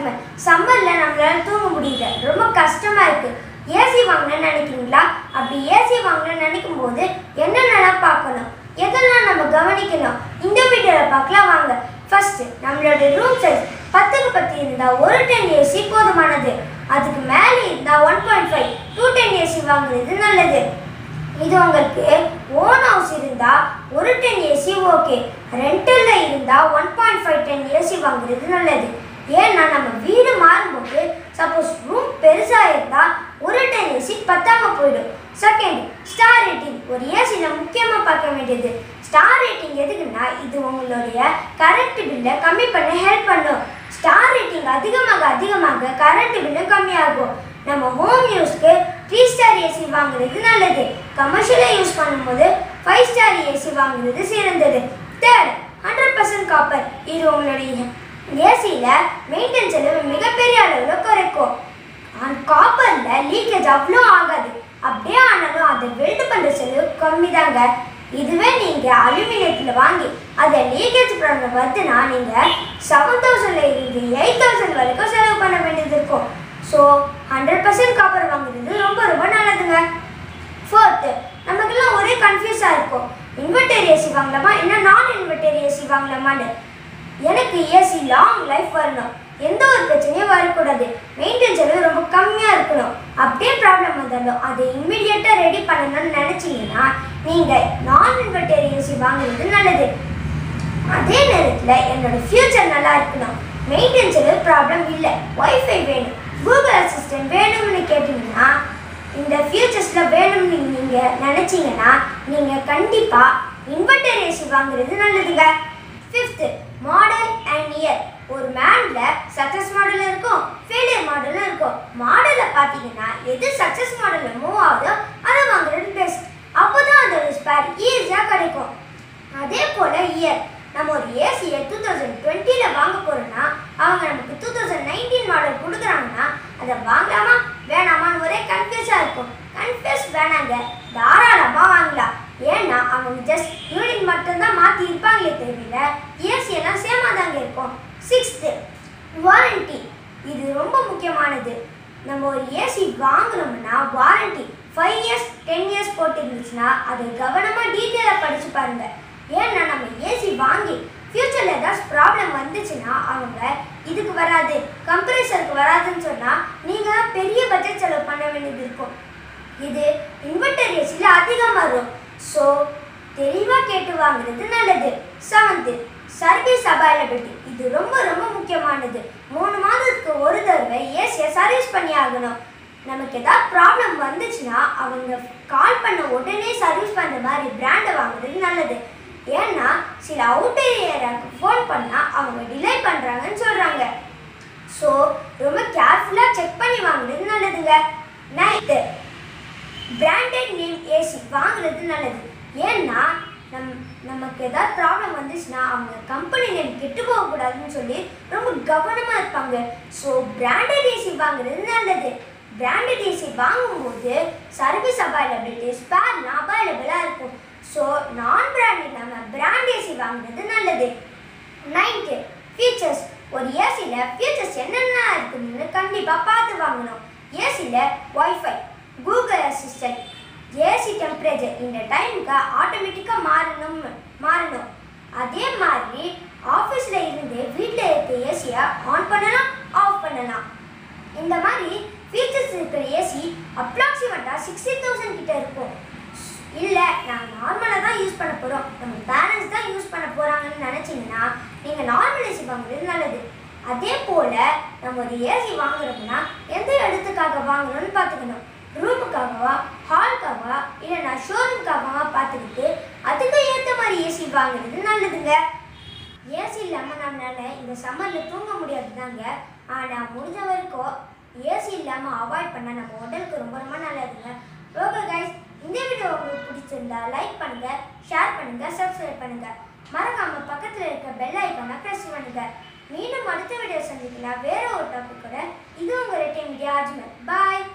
கிளம்புங்க சம்மரில் நம்மளால தூங்க முடியல ரொம்ப கஷ்டமாக இருக்குது ஏசி வாங்கணும்னு நினைக்கிறீங்களா அப்படி ஏசி வாங்கணும்னு நினைக்கும் போது என்னென்னலாம் பார்க்கணும் எதெல்லாம் நம்ம கவனிக்கணும் இந்த வீடியோவில் பார்க்கலாம் வாங்க ஃபர்ஸ்ட் நம்மளோட ரூம் சைஸ் பத்துக்கு பத்து இருந்தால் ஒரு டென் ஏசி போதுமானது அதுக்கு மேலே இருந்தால் one point five two ton AC வாங்குறது நல்லது இது உங்களுக்கு ஓன் ஹவுஸ் இருந்தா ஒரு டென் ஏசி ஓகே ரெண்டல்ல இருந்தா one point five ton AC வாங்குறது நல்லது ஏன்னா நம்ம வீடு மாறும்போது சப்போஸ் ரூம் பெருசா இருந்தா ஒரு டென் ஏசி பத்தாம போயிடும் செகண்ட் ஸ்டார் ரேட்டிங் ஒரு ஏசில முக்கியமா பார்க்க வேண்டியது ஸ்டார் ரேட்டிங் எதுக்குன்னா இது உங்களுடைய கரண்ட் பில்லை கம்மி பண்ண ஹெல்ப் பண்ணும் ஸ்டார் ரேட்டிங் அதிகமாக அதிகமாக கரண்ட் பில்லும் கம்மியாகும் நம்ம ஹோம் யூஸ்க்கு த்ரீ ஸ்டார் ஏசி வாங்குறது நல்லது கமர்ஷியலாக யூஸ் பண்ணும்போது ஃபைவ் ஸ்டார் ஏசி வாங்குறது சிறந்தது தேர்ட் ஹண்ட்ரட் பர்சன்ட் காப்பர் இது உங்களுடைய ஏசியில் மெயின்டெனன்ஸ் செலவு மிகப்பெரிய அளவில் குறைக்கும் காப்பரில் லீக்கேஜ் அவ்வளோ ஆகாது அப்படியே ஆனாலும் அதை வெல்ட் பண்ணுற செலவு கம்மி தாங்க இதுவே நீங்கள் அலுமினியத்தில் வாங்கி அதை லீக்கேஜ் ப்ராப்ளம் வருதுன்னா நீங்கள் செவன் தௌசண்ட்ல இருந்து எயிட் தௌசண்ட் வரைக்கும் செலவு பண்ண வேண்டியது இருக்கும் ஸோ ஹண்ட்ரட் பர்சன்ட் காப்பர் வாங்குறது ரொம்ப ரொம்ப நல்லதுங்க ஃபோர்த்து நமக்கெல்லாம் ஒரே கன்ஃபியூஸாக இருக்கும் இன்வெர்டர் ஏசி வாங்கலாமா இல்லை நான் இன்வெர்டர் ஏசி வாங்கலாமான்னு எனக்கு ஏசி லாங் லைஃப் வரணும் எந்த ஒரு பிரச்சனையும் வரக்கூடாது மெயின்டெனன்ஸ் செலவு ரொம்ப கம்மியாக இருக்கணும் அப்படியே ப்ராப்ளம் வந்தாலும் அதை இம்மிடியட்டாக ரெடி பண்ணணும்னு நினச்சிங்கன்னா நீங்கள் நான் இன்வெர்டர் ஏசி வாங்குறது நல்லது அதே நேரத்தில் என்னோட ஃபியூச்சர் நல்லா இருக்கணும் மெயின்டெனன்ஸ் செலவு ப்ராப்ளம் இல்லை ஒய்ஃபை வேணும் கூகுள் அசிஸ்டன்ட் வேணும்னு கேட்டிங்கன்னா இந்த ஃபியூச்சர்ஸில் வேணும்னு நீங்கள் நினச்சிங்கன்னா நீங்கள் கண்டிப்பாக இன்வெர்டர் ஏசி வாங்குறது நல்லதுங்க ஃபிஃப்த்து மாடல் அண்ட் இயர் ஒரு மேனில் சக்ஸஸ் மாடலும் இருக்கும் ஃபெயிலியர் மாடலும் இருக்கும் மாடலை பார்த்தீங்கன்னா எது சக்ஸஸ் மாடலில் மூவ் ஆகுதோ அதை வாங்குறது பெஸ்ட் அப்போ தான் அதோட ஸ்பேர் ஈஸியாக கிடைக்கும் அதே போல் இயர் நம்ம ஒரு ஏசியை டூ தௌசண்ட் டுவெண்ட்டியில் வாங்க போகிறோம்னா அவங்க நமக்கு டூ தௌசண்ட் நைன்டீன் மாடல் கொடுக்குறாங்கன்னா அதை வாங்கலாமா வேணாமான்னு ஒரே கன்ஃபியூஸாக இருக்கும் கன்ஃபியூஸ் வேணாங்க தாராளமாக வாங்கலாம் ஏன்னா அவங்க ஜஸ்ட் யூனிட் மட்டும்தான் மாற்றி இருப்பாங்களே தவிர ஏசி எல்லாம் சேமாக தாங்க இருக்கும் சிக்ஸ்த்து வாரண்டி இது ரொம்ப முக்கியமானது நம்ம ஒரு ஏசி வாங்குறோம்னா warranty five years ten years போட்டு இருந்துச்சுன்னா அதை கவனமாக டீட்டெயிலாக படித்து பாருங்க ஏன்னா நம்ம ஏசி வாங்கி ஃப்யூச்சரில் ஏதாச்சும் ப்ராப்ளம் வந்துச்சுன்னா அவங்க இதுக்கு வராது கம்ப்ரஸருக்கு வராதுன்னு சொன்னால் நீங்கள் தான் பெரிய பட்ஜெட் செலவு பண்ண வேண்டியது இருக்கும் இது இன்வெர்டர் ஏசியில் அதிகமாக வரும் ஸோ தெளிவாக கேட்டு வாங்குறது நல்லது செவன்த்து சர்வீஸ் அவைலபிலிட்டி இது ரொம்ப ரொம்ப முக்கியமானது மூணு மாதத்துக்கு ஒரு தடவை ஏசியை சர்வீஸ் பண்ணி ஆகணும் நமக்கு ஏதாவது ப்ராப்ளம் வந்துச்சுன்னா அவங்க கால் பண்ண உடனே சர்வீஸ் பண்ணுற மாதிரி பிராண்டை வாங்குறது நல்லது ஏன்னா சில அவுட்டர் ஏரியாவுக்கு ஃபோன் பண்ணால் அவங்க டிலே பண்ணுறாங்கன்னு சொல்கிறாங்க ஸோ ரொம்ப கேர்ஃபுல்லாக செக் பண்ணி வாங்குறது நல்லதுங்க நைட்டு பிராண்டட் நேம் ஏசி வாங்குறது நல்லது ஏன்னா நம் நமக்கு ஏதாவது ப்ராப்ளம் வந்துச்சுன்னா அவங்க கம்பெனி நேம் கெட்டு போகக்கூடாதுன்னு சொல்லி ரொம்ப கவனமாக இருப்பாங்க ஸோ பிராண்டட் ஏசி வாங்குறது நல்லது பிராண்டட் ஏசி வாங்கும்போது சர்வீஸ் அவைலபிலிட்டி ஸ்பேர்லாம் அவைலபிளாக இருக்கும் ஸோ நான் பிராண்ட் இல்லாமல் பிராண்ட் ஏசி வாங்குறது நல்லது நைன்த்து ஃபீச்சர்ஸ் ஒரு ஏசியில் ஃபீச்சர்ஸ் என்னென்ன இருக்குதுன்னு கண்டிப்பாக பார்த்து வாங்கணும் ஏசியில் Wi-Fi Google assistant AC temperature இந்த டைமுக்கு ஆட்டோமேட்டிக்காக மாறணும் மாறணும் அதே மாதிரி ஆஃபீஸில் இருந்து வீட்டில் இருக்க ஏசியை ஆன் பண்ணலாம் ஆஃப் பண்ணலாம் இந்த மாதிரி ஃபீச்சர்ஸ் இருக்கிற ஏசி அப்ராக்சிமேட்டாக சிக்ஸ்டி தௌசண்ட் கிட்ட இருக்கும் இல்லை நாங்கள் நார்மலாக தான் யூஸ் பண்ண போகிறோம் நம்ம பேரண்ட்ஸ் தான் யூஸ் பண்ண போகிறாங்கன்னு நினச்சிங்கன்னா நீங்கள் நார்மல் ஏசி வாங்குறது நல்லது அதே போல் நம்ம ஒரு ஏசி வாங்குறோம்னா எந்த இடத்துக்காக வாங்கணும்னு பார்த்துக்கணும் ரூமுக்காகவா ஹால்க்காகவா இல்லைனா ஷோரூம்க்காகவா பார்த்துக்கிட்டு அதுக்கு ஏற்ற மாதிரி ஏசி வாங்குறது நல்லதுங்க ஏசி இல்லாமல் நம்மளால இந்த சம்மரில் தூங்க முடியாது தாங்க ஆனால் முடிஞ்ச வரைக்கும் ஏசி இல்லாமல் அவாய்ட் பண்ணால் நம்ம உடலுக்கு ரொம்ப ரொம்ப நல்லதுங்க ஓகே கைஸ் இந்த வீடியோ உங்களுக்கு பிடிச்சிருந்தா லைக் பண்ணுங்க ஷேர் பண்ணுங்க சப்ஸ்கிரைப் பண்ணுங்க மறக்காம பக்கத்தில் இருக்க பெல் ஐக்கானை ப்ரெஸ் பண்ணுங்க மீண்டும் அடுத்த வீடியோ சந்திக்கலாம் வேற ஒரு டாபிக் கூட இது உங்கள் ரெட்டை மீடியா அஜ்மர் பாய்